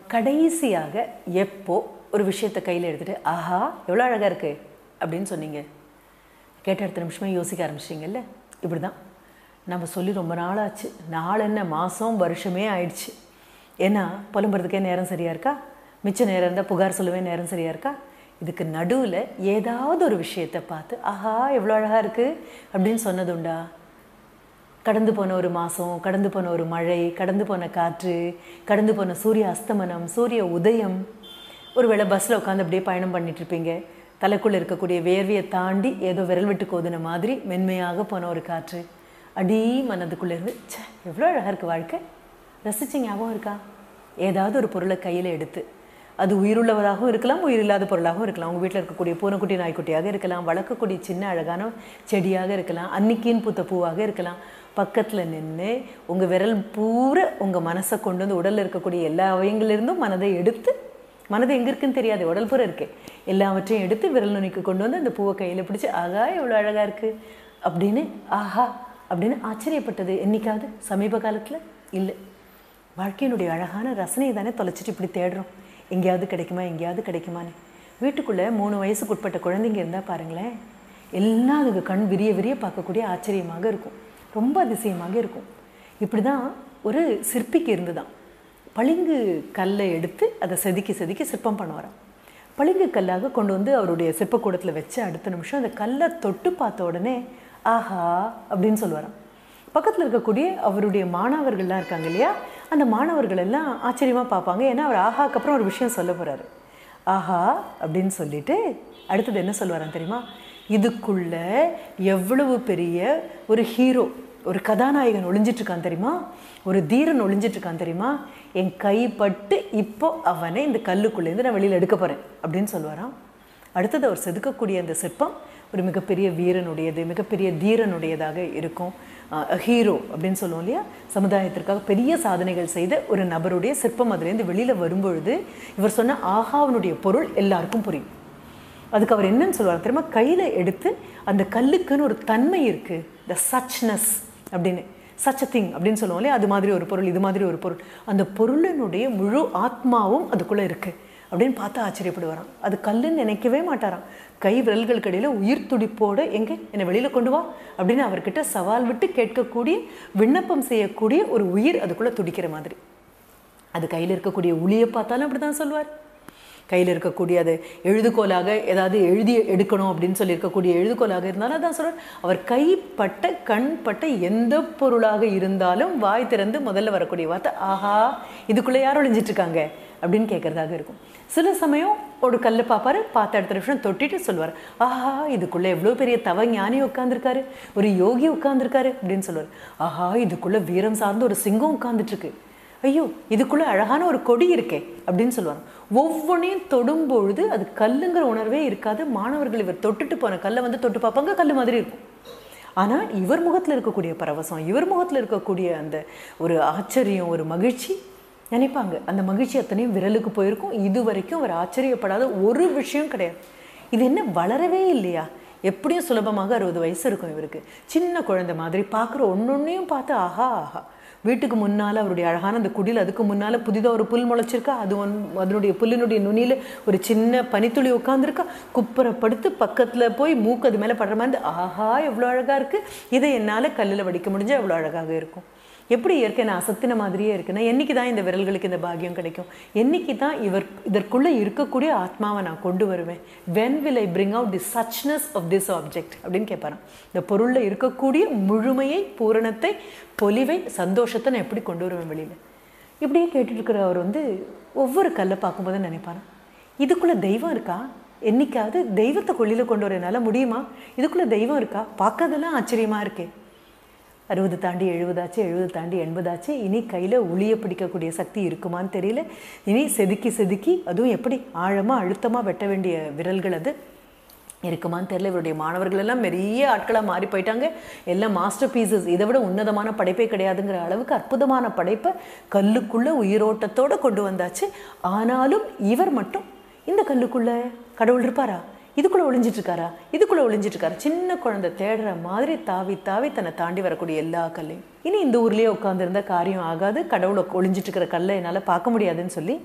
கடைசியாக எப்போ ஒரு விஷயத்தை கையில் எடுத்துட்டு ஆஹா எவ்வளோ அழகாக இருக்கு அப்படின்னு சொன்னீங்க கேட்ட அடுத்த நிமிஷமே யோசிக்க ஆரம்பிச்சிட்டிங்கல்ல இப்படி தான் நம்ம சொல்லி ரொம்ப நாள் ஆச்சு நாள் என்ன மாதம் வருஷமே ஆயிடுச்சு ஏன்னா புலம்புறதுக்கே நேரம் சரியாக இருக்கா மிச்ச நேரம் இருந்தால் புகார் சொல்லவே நேரம் சரியாக இருக்கா இதுக்கு நடுவில் ஏதாவது ஒரு விஷயத்தை பார்த்து ஆஹா எவ்வளோ அழகாக இருக்குது அப்படின்னு சொன்னதுண்டா கடந்து போன ஒரு மாதம் கடந்து போன ஒரு மழை கடந்து போன காற்று கடந்து போன சூரிய அஸ்தமனம் சூரிய உதயம் ஒருவேளை பஸ்ஸில் உட்காந்து அப்படியே பயணம் பண்ணிட்டு இருப்பீங்க தலைக்குள்ளே இருக்கக்கூடிய வேர்வையை தாண்டி ஏதோ விரல் விட்டு கோதுன மாதிரி மென்மையாக போன ஒரு காற்று அடி மனதுக்குள்ளே இருந்து ச்சே எவ்வளோ அழகாக இருக்குது வாழ்க்கை ரசிச்ச ஞாபகம் இருக்கா ஏதாவது ஒரு பொருளை கையில் எடுத்து அது உயிருள்ளவராகவும் இருக்கலாம் உயிரில்லாத பொருளாகவும் இருக்கலாம் உங்கள் வீட்டில் இருக்கக்கூடிய பூனைக்குட்டி நாய்க்குட்டியாக இருக்கலாம் வளர்க்கக்கூடிய சின்ன அழகான செடியாக இருக்கலாம் அன்னிக்கின் பூத்த பூவாக இருக்கலாம் பக்கத்தில் நின்று உங்கள் விரல் பூரா உங்கள் மனசை கொண்டு வந்து உடலில் இருக்கக்கூடிய எல்லா அவயங்களிலிருந்தும் மனதை எடுத்து மனது எங்கே இருக்குன்னு தெரியாது உடல் பூரா இருக்கு எல்லாவற்றையும் எடுத்து விரல் நுனிக்கு கொண்டு வந்து அந்த பூவை கையில் பிடிச்சி ஆகா எவ்வளோ அழகாக இருக்குது அப்படின்னு ஆஹா அப்படின்னு ஆச்சரியப்பட்டது என்னைக்காவது சமீப காலத்தில் இல்லை வாழ்க்கையினுடைய அழகான ரசனையை தானே தொலைச்சிட்டு இப்படி தேடுறோம் எங்கேயாவது கிடைக்குமா எங்கேயாவது கிடைக்குமான்னு வீட்டுக்குள்ளே மூணு வயசுக்கு உட்பட்ட குழந்தைங்க இருந்தால் பாருங்களேன் எல்லாம் அதுக்கு கண் விரிய விரிய பார்க்கக்கூடிய ஆச்சரியமாக இருக்கும் ரொம்ப அதிசயமாக இருக்கும் இப்படி தான் ஒரு சிற்பிக்கு இருந்துதான் பளிங்கு கல்லை எடுத்து அதை செதுக்கி செதுக்கி சிற்பம் பண்ணுவாராம் பளிங்கு கல்லாக கொண்டு வந்து அவருடைய சிற்பக்கூடத்தில் வச்ச அடுத்த நிமிஷம் அந்த கல்லை தொட்டு பார்த்த உடனே ஆஹா அப்படின்னு சொல்லுவாராம் பக்கத்தில் இருக்கக்கூடிய அவருடைய மாணவர்கள்லாம் இருக்காங்க இல்லையா அந்த மாணவர்கள் எல்லாம் ஆச்சரியமாக பார்ப்பாங்க ஏன்னா அவர் ஆஹாக்கு அப்புறம் ஒரு விஷயம் சொல்ல போகிறாரு ஆஹா அப்படின்னு சொல்லிட்டு அடுத்தது என்ன சொல்லுவாராம் தெரியுமா இதுக்குள்ள எவ்வளவு பெரிய ஒரு ஹீரோ ஒரு கதாநாயகன் ஒளிஞ்சிட்டு இருக்கான் தெரியுமா ஒரு தீரன் ஒளிஞ்சிட்டு இருக்கான் தெரியுமா என் கைப்பட்டு இப்போ அவனை இந்த கல்லுக்குள்ளேருந்து நான் வெளியில் எடுக்க போகிறேன் அப்படின்னு சொல்லுவாராம் அடுத்தது அவர் செதுக்கக்கூடிய அந்த சிற்பம் ஒரு மிகப்பெரிய வீரனுடையது மிகப்பெரிய தீரனுடையதாக இருக்கும் ஹீரோ அப்படின்னு சொல்லுவோம் இல்லையா சமுதாயத்திற்காக பெரிய சாதனைகள் செய்த ஒரு நபருடைய சிற்பம் அதுலேருந்து வெளியில் வரும்பொழுது இவர் சொன்ன ஆஹாவனுடைய பொருள் எல்லாருக்கும் புரியும் அதுக்கு அவர் என்னன்னு சொல்லுவார் தெரியுமா கையில் எடுத்து அந்த கல்லுக்குன்னு ஒரு தன்மை இருக்குது த சச்னஸ் அப்படின்னு சச் திங் அப்படின்னு சொல்லுவோம் இல்லையா அது மாதிரி ஒரு பொருள் இது மாதிரி ஒரு பொருள் அந்த பொருளினுடைய முழு ஆத்மாவும் அதுக்குள்ளே இருக்குது அப்படின்னு பார்த்து ஆச்சரியப்படுவாராம் அது கல்லுன்னு நினைக்கவே மாட்டாராம் கை விரல்களுக்கு இடையில உயிர் துடிப்போடு எங்கே என்னை வெளியில் கொண்டு வா அப்படின்னு அவர்கிட்ட சவால் விட்டு கேட்கக்கூடிய விண்ணப்பம் செய்யக்கூடிய ஒரு உயிர் அதுக்குள்ளே துடிக்கிற மாதிரி அது கையில் இருக்கக்கூடிய உளியை பார்த்தாலும் அப்படி தான் சொல்லுவார் கையில் இருக்கக்கூடிய அது எழுதுகோலாக ஏதாவது எழுதி எடுக்கணும் அப்படின்னு சொல்லி இருக்கக்கூடிய எழுதுகோலாக இருந்தாலும் அதான் சொல்கிறார் அவர் கைப்பட்ட கண்பட்ட எந்த பொருளாக இருந்தாலும் வாய் திறந்து முதல்ல வரக்கூடிய வார்த்தை ஆஹா இதுக்குள்ளே யார் ஒழிஞ்சிட்டு இருக்காங்க அப்படின்னு கேட்குறதாக இருக்கும் சில சமயம் ஒரு கல்லை பார்ப்பாரு பார்த்த அடுத்த நிமிஷம் தொட்டிட்டு சொல்லுவார் ஆஹா இதுக்குள்ளே எவ்வளோ பெரிய தவ ஞானி உட்காந்துருக்காரு ஒரு யோகி உட்காந்துருக்காரு அப்படின்னு சொல்லுவார் ஆஹா இதுக்குள்ளே வீரம் சார்ந்த ஒரு சிங்கம் உட்காந்துட்ருக்கு ஐயோ இதுக்குள்ளே அழகான ஒரு கொடி இருக்கே அப்படின்னு சொல்லுவாங்க ஒவ்வொன்றையும் தொடும்பொழுது அது கல்லுங்கிற உணர்வே இருக்காது மாணவர்கள் இவர் தொட்டுட்டு போன கல்லை வந்து தொட்டு பார்ப்பாங்க கல் மாதிரி இருக்கும் ஆனால் இவர் முகத்தில் இருக்கக்கூடிய பரவசம் இவர் முகத்தில் இருக்கக்கூடிய அந்த ஒரு ஆச்சரியம் ஒரு மகிழ்ச்சி நினைப்பாங்க அந்த மகிழ்ச்சி அத்தனையும் விரலுக்கு போயிருக்கும் இது வரைக்கும் அவர் ஆச்சரியப்படாத ஒரு விஷயம் கிடையாது இது என்ன வளரவே இல்லையா எப்படியும் சுலபமாக அறுபது வயசு இருக்கும் இவருக்கு சின்ன குழந்தை மாதிரி பார்க்குற ஒன்னொன்னையும் பார்த்து ஆஹா ஆஹா வீட்டுக்கு முன்னால் அவருடைய அழகான அந்த குடில் அதுக்கு முன்னால் புதிதாக ஒரு புல் முளைச்சிருக்கா அது ஒன் அதனுடைய புல்லினுடைய நுனியில் ஒரு சின்ன பனித்துளி உட்காந்துருக்கா குப்புறப்படுத்து பக்கத்தில் போய் மூக்கு அது மேலே படுற மாதிரி ஆஹா எவ்வளோ அழகாக இருக்குது இதை என்னால் கல்லில் வடிக்க முடிஞ்சால் எவ்வளோ அழகாக இருக்கும் எப்படி இயற்கை நான் அசத்தின மாதிரியே இருக்குன்னா என்னைக்கு தான் இந்த விரல்களுக்கு இந்த பாக்கியம் கிடைக்கும் என்னைக்கு தான் இவர் இதற்குள்ளே இருக்கக்கூடிய ஆத்மாவை நான் கொண்டு வருவேன் when will I bring out the suchness of this object அப்படின்னு கேட்பாராம் இந்த பொருளில் இருக்கக்கூடிய முழுமையை பூரணத்தை பொலிவை சந்தோஷத்தை நான் எப்படி கொண்டு வருவேன் வெளியில் இப்படியே கேட்டுட்டு இருக்கிற அவர் வந்து ஒவ்வொரு கல்லை பார்க்கும்போது நினைப்பாராம் இதுக்குள்ளே தெய்வம் இருக்கா என்னைக்காவது தெய்வத்தை கொள்ளியில் கொண்டு வர என்னால் முடியுமா இதுக்குள்ளே தெய்வம் இருக்கா பார்க்கறதெல்லாம் ஆச்சரியமாக இருக்கே அறுபது தாண்டி எழுபதாச்சு எழுபது தாண்டி எண்பதாச்சு இனி கையில் உளிய பிடிக்கக்கூடிய சக்தி இருக்குமான்னு தெரியல இனி செதுக்கி செதுக்கி அதுவும் எப்படி ஆழமாக அழுத்தமாக வெட்ட வேண்டிய விரல்கள் அது இருக்குமான்னு தெரியல இவருடைய மாணவர்கள் எல்லாம் பெரிய ஆட்களாக மாறி போயிட்டாங்க எல்லாம் மாஸ்டர் பீசஸ் இதை விட உன்னதமான படைப்பே கிடையாதுங்கிற அளவுக்கு அற்புதமான படைப்பை கல்லுக்குள்ளே உயிரோட்டத்தோடு கொண்டு வந்தாச்சு ஆனாலும் இவர் மட்டும் இந்த கல்லுக்குள்ளே கடவுள் இருப்பாரா இதுக்குள்ளே ஒளிஞ்சிட்டு இருக்காரா இதுக்குள்ளே ஒளிஞ்சிட்டு இருக்காரா சின்ன குழந்தை தேடுற மாதிரி தாவி தாவி தன்னை தாண்டி வரக்கூடிய எல்லா கல்லையும் இனி இந்த ஊர்லேயே உட்காந்துருந்தா காரியம் ஆகாது கடவுளை ஒளிஞ்சிட்டு இருக்கிற கல்லை என்னால் பார்க்க முடியாதுன்னு சொல்லி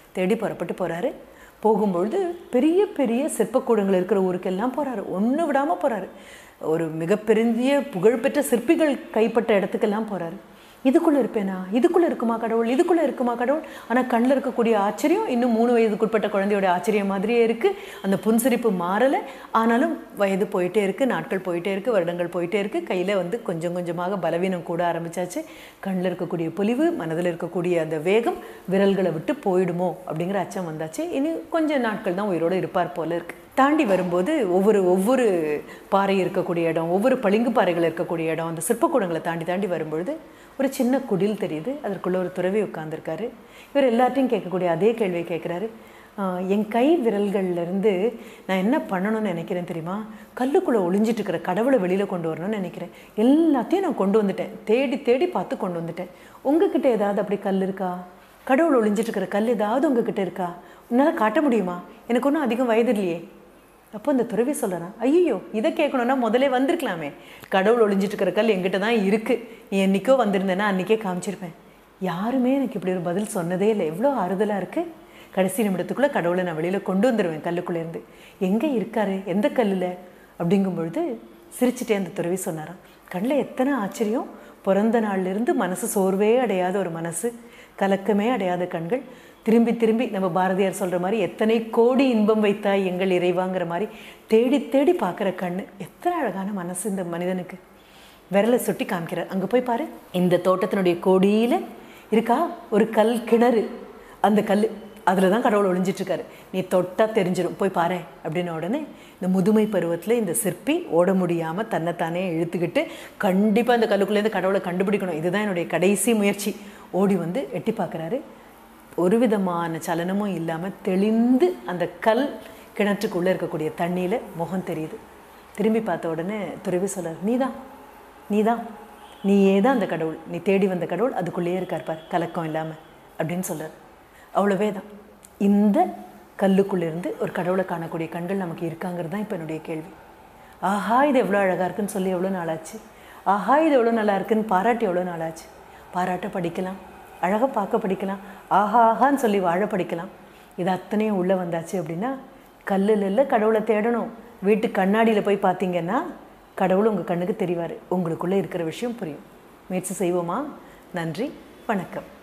தேடி புறப்பட்டு போகிறாரு போகும்பொழுது பெரிய பெரிய சிற்பக்கூடங்கள் இருக்கிற ஊருக்கெல்லாம் போகிறாரு ஒன்று விடாமல் போகிறாரு ஒரு மிகப்பெரிய புகழ்பெற்ற சிற்பிகள் கைப்பட்ட இடத்துக்கெல்லாம் போகிறாரு இதுக்குள்ளே இருப்பேனா இதுக்குள்ளே இருக்குமா கடவுள் இதுக்குள்ளே இருக்குமா கடவுள் ஆனால் கண்ணில் இருக்கக்கூடிய ஆச்சரியம் இன்னும் மூணு வயதுக்குட்பட்ட குழந்தையோட ஆச்சரியம் மாதிரியே இருக்குது அந்த புன்சிரிப்பு மாறலை ஆனாலும் வயது போயிட்டே இருக்குது நாட்கள் போயிட்டே இருக்குது வருடங்கள் போயிட்டே இருக்குது கையில் வந்து கொஞ்சம் கொஞ்சமாக பலவீனம் கூட ஆரம்பிச்சாச்சு கண்ணில் இருக்கக்கூடிய பொலிவு மனதில் இருக்கக்கூடிய அந்த வேகம் விரல்களை விட்டு போயிடுமோ அப்படிங்கிற அச்சம் வந்தாச்சு இனி கொஞ்சம் நாட்கள் தான் உயிரோடு இருப்பார் போல இருக்கு தாண்டி வரும்போது ஒவ்வொரு ஒவ்வொரு பாறை இருக்கக்கூடிய இடம் ஒவ்வொரு பளிங்கு பாறைகள் இருக்கக்கூடிய இடம் அந்த சிற்பக்கூடங்களை தாண்டி தாண்டி வரும்பொழுது ஒரு சின்ன குடில் தெரியுது அதற்குள்ளே ஒரு துறவி உட்காந்துருக்காரு இவர் எல்லாத்தையும் கேட்கக்கூடிய அதே கேள்வியை கேட்குறாரு என் கை விரல்கள்லேருந்து நான் என்ன பண்ணணும்னு நினைக்கிறேன் தெரியுமா கல்லுக்குள்ளே ஒளிஞ்சிட்டு இருக்கிற கடவுளை வெளியில் கொண்டு வரணும்னு நினைக்கிறேன் எல்லாத்தையும் நான் கொண்டு வந்துட்டேன் தேடி தேடி பார்த்து கொண்டு வந்துட்டேன் உங்ககிட்ட ஏதாவது அப்படி கல் இருக்கா கடவுள் ஒளிஞ்சிட்டு இருக்கிற கல் ஏதாவது உங்ககிட்ட இருக்கா உன்னால் காட்ட முடியுமா எனக்கு ஒன்றும் அதிகம் வயது இல்லையே அப்போ அந்த துறவி சொல்கிறான் ஐயோ இதை கேட்கணுன்னா முதலே வந்திருக்கலாமே கடவுள் ஒளிஞ்சிட்டு இருக்கிற கல் எங்கிட்ட தான் இருக்குது நீ என்னைக்கோ வந்திருந்தேன்னா அன்றைக்கே காமிச்சிருப்பேன் யாருமே எனக்கு இப்படி ஒரு பதில் சொன்னதே இல்லை எவ்வளோ ஆறுதலாக இருக்குது கடைசி நிமிடத்துக்குள்ளே கடவுளை நான் வெளியில் கொண்டு வந்துடுவேன் கல்லுக்குள்ளேருந்து எங்கே இருக்காரு எந்த கல்லில் அப்படிங்கும் பொழுது சிரிச்சிட்டே அந்த துறவி சொன்னாராம் கண்ணில் எத்தனை ஆச்சரியம் பிறந்த நாள்லேருந்து மனசு சோர்வே அடையாத ஒரு மனசு கலக்கமே அடையாத கண்கள் திரும்பி திரும்பி நம்ம பாரதியார் சொல்கிற மாதிரி எத்தனை கோடி இன்பம் வைத்தாய் எங்கள் இறைவாங்கிற மாதிரி தேடி தேடி பார்க்குற கண்ணு எத்தனை அழகான மனசு இந்த மனிதனுக்கு விரலை சுட்டி காமிக்கிறார் அங்கே போய் பாரு இந்த தோட்டத்தினுடைய கொடியில் இருக்கா ஒரு கல் கிணறு அந்த கல் அதில் தான் கடவுள் ஒளிஞ்சிட்ருக்காரு நீ தொட்டா தெரிஞ்சிடும் போய் பாரு அப்படின்ன உடனே இந்த முதுமை பருவத்தில் இந்த சிற்பி ஓட முடியாமல் தன்னைத்தானே இழுத்துக்கிட்டு கண்டிப்பாக அந்த கல்லுக்குள்ளேருந்து கடவுளை கண்டுபிடிக்கணும் இதுதான் என்னுடைய கடைசி முயற்சி ஓடி வந்து எட்டி பார்க்குறாரு ஒரு விதமான சலனமும் இல்லாமல் தெளிந்து அந்த கல் கிணற்றுக்குள்ளே இருக்கக்கூடிய தண்ணியில் முகம் தெரியுது திரும்பி பார்த்த உடனே துறவி சொல்கிறார் நீ தான் நீ தான் நீயே தான் அந்த கடவுள் நீ தேடி வந்த கடவுள் அதுக்குள்ளேயே இருக்கார் பார் கலக்கம் இல்லாமல் அப்படின்னு சொல்கிறார் அவ்வளவே தான் இந்த கல்லுக்குள்ளேருந்து ஒரு கடவுளை காணக்கூடிய கண்கள் நமக்கு இருக்காங்கிறது தான் இப்போ என்னுடைய கேள்வி ஆஹா இது எவ்வளோ அழகாக இருக்குன்னு சொல்லி எவ்வளோ நாளாச்சு ஆஹா இது எவ்வளோ நல்லா இருக்குன்னு பாராட்டி எவ்வளோ நாளாச்சு பாராட்ட படிக்கலாம் அழகாக பார்க்க படிக்கலாம் ஆஹா ஆஹான்னு சொல்லி வாழ படிக்கலாம் இது அத்தனையும் உள்ளே வந்தாச்சு அப்படின்னா கல்லில் இல்லை கடவுளை தேடணும் வீட்டு கண்ணாடியில் போய் பார்த்தீங்கன்னா கடவுள் உங்கள் கண்ணுக்கு தெரிவார் உங்களுக்குள்ளே இருக்கிற விஷயம் புரியும் முயற்சி செய்வோமா நன்றி வணக்கம்